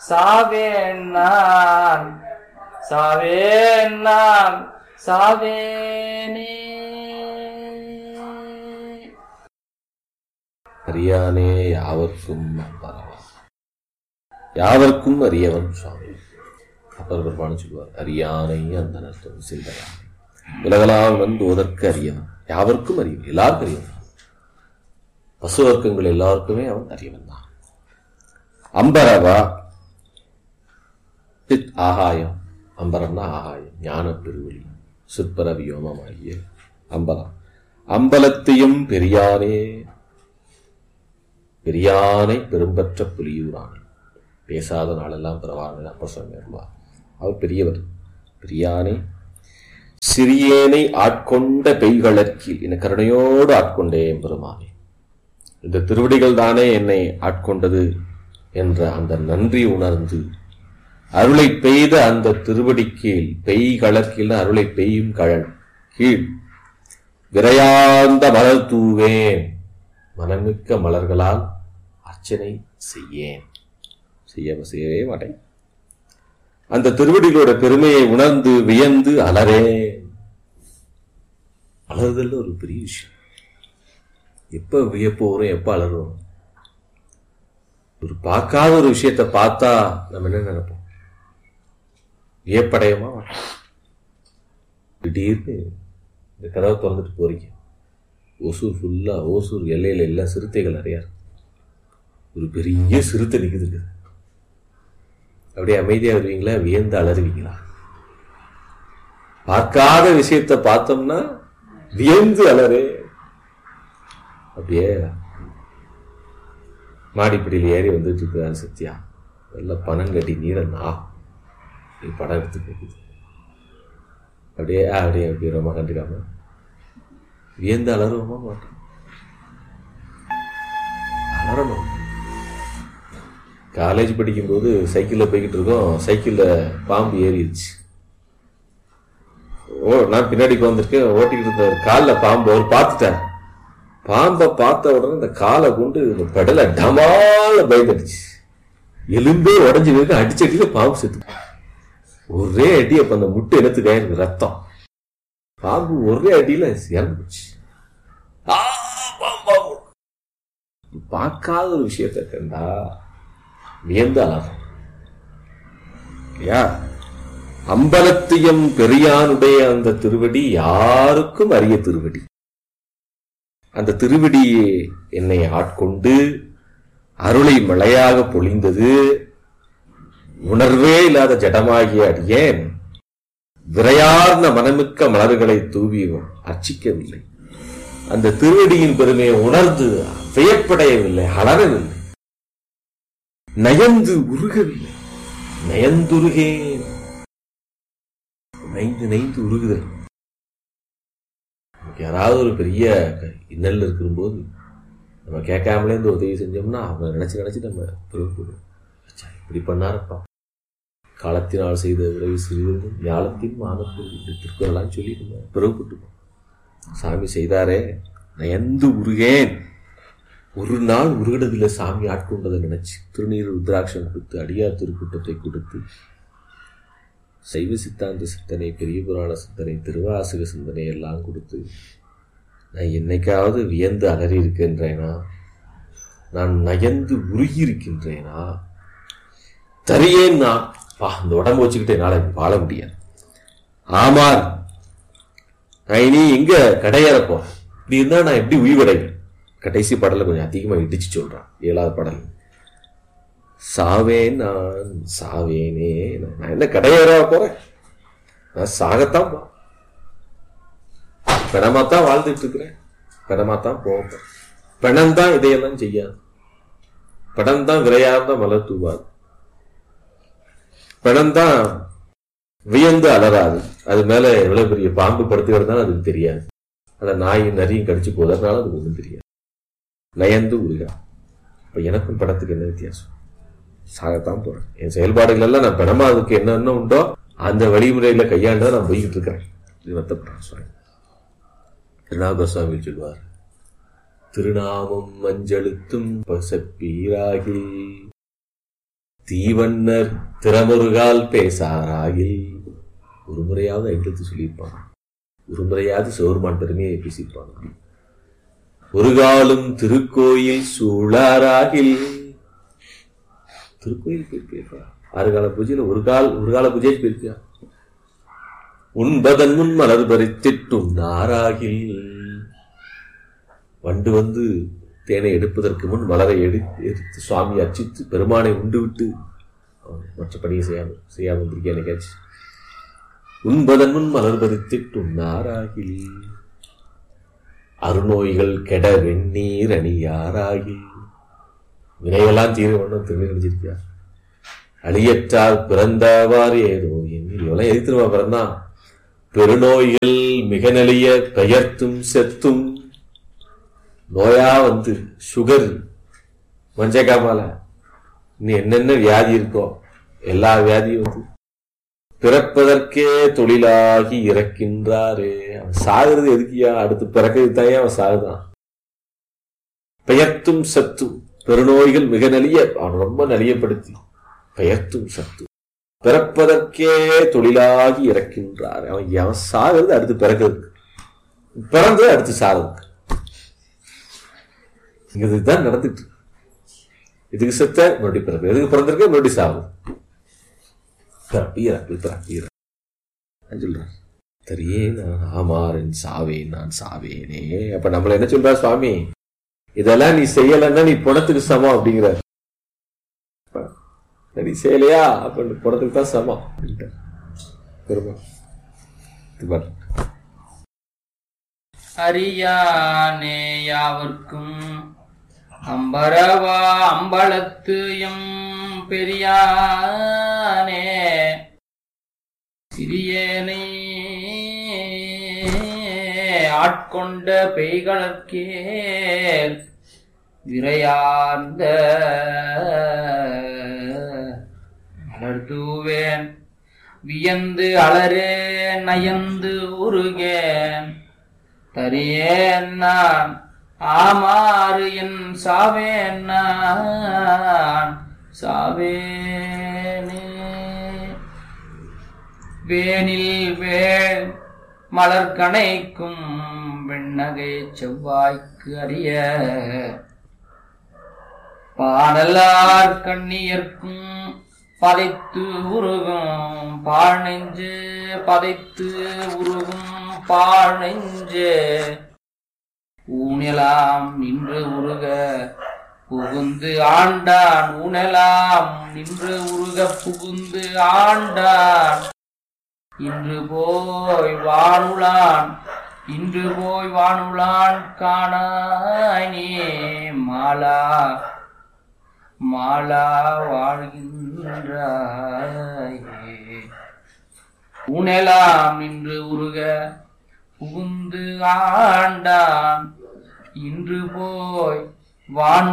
சாவேன் நான் சாவேன் நான் சாவேனே அறியானே யாவர்க்கும் அம்பரவா யாவர்க்கும் அறியவன் சுவாமி அப்பர் பெருமானு சொல்லுவார் அறியானை அந்த நர்த்தம் செல்வரான் உலகலாம் வந்து ஓதற்கு அறியவன் யாவர்க்கும் அறியவன் எல்லாருக்கும் அறியவன் பசு வர்க்கங்கள் எல்லாருக்குமே அவன் அறியவன் தான் அம்பரவா சித் ஆகாயம் அம்பரம்னா ஆகாயம் ஞான பெருவெளி சிற்பர வியோமமாகிய அம்பலம் அம்பலத்தையும் பெரியானே பெரியானை பெரும்பற்ற புலியூரானே பேசாத நாளெல்லாம் பிறவானே அப்ப சொன்னார் அவர் பெரியவர் பெரியானை சிறியேனை ஆட்கொண்ட பெய்களற்கில் என கருணையோடு ஆட்கொண்டேன் பெருமானே இந்த திருவடிகள் தானே என்னை ஆட்கொண்டது என்ற அந்த நன்றி உணர்ந்து அருளை பெய்த அந்த திருவடி கீழ் பெய் கலக்கில் அருளை பெய்யும் கழல் கீழ் விரையார்ந்த மலர் தூவேன் மனமிக்க மலர்களால் அர்ச்சனை செய்யேன் செய்ய செய்யவே மாட்டேன் அந்த திருவடிகளோட பெருமையை உணர்ந்து வியந்து அலறேன் அலறுதல் ஒரு பெரிய விஷயம் எப்ப வியப்பு வரும் எப்ப அலறும் ஒரு பார்க்காத ஒரு விஷயத்தை பார்த்தா நம்ம என்ன நினைப்போம் வியப்படையமா மாட்டோம் திடீர்னு இந்த கதவை திறந்துட்டு போறீங்க ஓசூர் ஃபுல்லா ஓசூர் எல்லையில எல்லாம் சிறுத்தைகள் நிறையா இருக்கு. ஒரு பெரிய சிறுத்தை நிக்குது அப்படியே அமைதியா வருவீங்களா வியந்து அலறுவீங்களா பார்க்காத விஷயத்தை பார்த்தோம்னா வியந்து அலறு அப்படியே மாடிப்படியில் ஏறி வந்துட்டு இருக்கிறாரு சத்யா நல்ல பணம் கட்டி நீரன் ஆ நீ படம் எடுத்து போகுது அப்படியே ஆ, அப்படியே அப்படியே ரொம்ப கண்டுக்காம வியந்து அலறுவோமா மாட்டோம் அலறணும் காலேஜ் படிக்கும்போது சைக்கிளில் போய்கிட்டு இருக்கோம் சைக்கிளில் பாம்பு ஏறிடுச்சு ஓ நான் பின்னாடி வந்திருக்கேன் ஓட்டிக்கிட்டு இருந்த காலில் பாம்பு அவர் பார்த்துட்டார் பாம்பை பார்த்த உடனே இந்த காலை கொண்டு இந்த பெடலை டமால பயந்துடுச்சு எலும்பே உடஞ்சி இருக்கு அடிச்ச அடியில பாம்பு செத்து ஒரே அடி அப்ப அந்த முட்டை எடுத்து கயிறு ரத்தம் பாம்பு ஒரே அடியில இறந்து போச்சு ஆ, பாம்பு, பாம்பு. பார்க்காத ஒரு விஷயத்தை கண்டா வியந்து அழகும் இல்லையா அம்பலத்தியம் பெரியானுடைய அந்த திருவடி யாருக்கும் அரிய திருவடி அந்த திருவடியே என்னை ஆட்கொண்டு அருளை மழையாக பொழிந்தது உணர்வே இல்லாத ஜடமாகிய அடியேன் விரையார்ந்த மனமிக்க மலர்களை தூவி அர்ச்சிக்கவில்லை அந்த திருவடியின் பெருமையை உணர்ந்து வியப்படையவில்லை அலறவில்லை நயந்து உருகவில்லை நயந்துருகேன் நைந்து நைந்து உருகுதல் நமக்கு யாராவது ஒரு பெரிய இன்னல் இருக்கும்போது நம்ம கேட்காமலே இந்த உதவி செஞ்சோம்னா அவங்க நினைச்சு நினைச்சு நம்ம பெருமைப்படுவோம் ச்சே, இப்படி பண்ணாரப்பா காலத்தினால் செய்த உதவி சிறிது ஞாலத்தின் மானத்தில் இப்படி திருக்குறளான்னு சொல்லி நம்ம பெருமைப்பட்டுப்போம் சாமி செய்தாரே நயந்து உருகேன் ஒரு நாள் உருகினதில்லை சாமி ஆட்கொண்டதை நினைச்சு திருநீர் ருத்ராட்சம் கொடுத்து அடியார் திருக்கூட்டத்தை கொடுத்து சைவ சித்தாந்த சிந்தனை பெரிய புராண சிந்தனை திருவாசக சிந்தனை எல்லாம் கொடுத்து நான் என்னைக்காவது வியந்து அலறி இருக்கின்றேனா நான் நயந்து உருகி இருக்கின்றேனா தரியேன் நான் பா இந்த உடம்பு வச்சுக்கிட்டு என்னால வாழ முடியாது ஆமார் நான் இனி எங்க கடையேற போறேன் இப்படி இருந்தா நான் எப்படி உயிர்வடைவேன் கடைசி பாடல கொஞ்சம் அதிகமா இடிச்சு சொல்றான் ஏழாவது பாடல் சாவேன் நான் சாவேனே நான் என்ன கடையேற போறேன் நான் சாகத்தான் போ பிணமாத்தான் வாழ்ந்துட்டு இருக்கிறேன் பிணமாத்தான் போவேன் பிணம் தான் இதையெல்லாம் செய்யாது பிணம் தான் விரையார்ந்த மலர் தூவாது பிணம் தான் வியந்து அலறாது அது மேல எவ்வளவு பெரிய பாம்பு படுத்து கிடந்தாலும் அதுக்கு தெரியாது அந்த நாயும் நரியும் கடிச்சு போதறதுனால அதுக்கு ஒன்றும் தெரியாது நயந்து உருகா இப்ப எனக்கும் படத்துக்கு என்ன வித்தியாசம் சாகத்தான் போறேன் என் செயல்பாடுகள் எல்லாம் நான் பிணமா அதுக்கு என்னென்ன உண்டோ அந்த வழிமுறையில கையாண்டு தான் நான் போய்கிட்டு இருக்கிறேன் இது வருத்தப்படுறேன் சுவாமி திருநாக சுவாமி சொல்வார் திருநாமம் மஞ்சளுத்தும் பசப்பீராகி தீவண்ணர் திறமுருகால் பேசாராயில் ஒரு முறையாவது ஐந்தெழுத்து சொல்லியிருப்பான் ஒரு முறையாவது சோர்மான் பெருமையை பேசியிருப்பான் ஒரு காலும் திருக்கோயில் சூழாராகில் திருக்கோயில் போயிருப்பியா ஆறு கால பூஜையில ஒரு கால் ஒரு கால பூஜை போயிருப்பியா உண்பதன் முன் மலர் பறித்திட்டும் நாராகில் வண்டு வந்து தேனை எடுப்பதற்கு முன் மலரை எடு எடுத்து சுவாமி அர்ச்சித்து பெருமானை உண்டு விட்டு அவன் மற்ற பணியை செய்யாம செய்யாம வந்திருக்கேன் என்னைக்காச்சு உண்பதன் முன் மலர் பறித்திட்டும் நாராகில் அருநோய்கள் கெட வெந்நீர் அணியாராகி வினையெல்லாம் தீர வேண்டும் திருநீர் அணிஞ்சிருக்கியா அழியற்றால் பிறந்தவாறு ஏதோ எண்ணில் இவெல்லாம் எதிர்த்துருவா பிறந்தான் பெருநோய்கள் மிக நெளிய பெயர்த்தும் செத்தும் நோயா வந்து சுகர் மஞ்சக்காமால இன்னும் என்னென்ன வியாதி இருக்கோ எல்லா வியாதியும் வந்து பிறப்பதற்கே தொழிலாகி இறக்கின்றாரே அவன் சாகுறது எதுக்கியா அடுத்து பிறக்கிறது தான் அவன் சாகுதான் பெயர்த்தும் சத்தும் பெருநோய்கள் மிக நலிய அவன் ரொம்ப நலியப்படுத்தி பெயர்த்தும் சத்தும் பிறப்பதற்கே தொழிலாகி இறக்கின்றார் அவன் அவன் சாகிறது அடுத்து பிறக்கிறதுக்கு பிறந்தது அடுத்து சாகிறதுக்கு இங்க இதுதான் நடந்துட்டு இருக்கு. இதுக்கு செத்த மறுபடியும் பிறப்பு எதுக்கு பிறந்திருக்க மறுபடியும் சாகும் பிறப்பு இறப்பு பிறப்பு இறப்பு நான் சொல்றேன் தெரியே நான் ஆமாறன் சாவேன் நான் சாவேனே அப்ப நம்மள என்ன சொல்றா சுவாமி இதெல்லாம் நீ செய்யலைன்னா நீ பணத்துக்கு சமம் அப்படிங்கிற நீ செய்யலையா அப்ப நீ பணத்துக்கு தான் சமம் அப்படின்ட்டு பெருமா இது பாரு. அறியானே யாவர்க்கும் அம்பரவா அம்பலத்து எம் பெரியானே சிறியனை ஆட்கொண்ட பெய்களற்கே விரையார்ந்த மலர்தூவேன் வியந்து அலரே நயந்து உருகேன் தரியேன் நான் ஆமாறு என் சாவேன் நான் சாவேனே வேனில் வேள் மலர் கணைக்கும் வெண்ணகை செவ்வாய்க்கு அறிய பாடலார் கண்ணியர்க்கும் பதைத்து உருகும் பாழ் நெஞ்சு பதைத்து உருகும் பாழ் நெஞ்சு ஊனெலாம் நின்று உருக புகுந்து ஆண்டான் ஊனெலாம் நின்று உருக புகுந்து ஆண்டான் இன்று போய் வானுளான் இன்று போய் வானுளான் காணாய் நீ மாலா மாலா வாழ்கின்றாயே உணலாம் நின்று உருக புகுந்து ஆண்டான் இன்று போய் வான்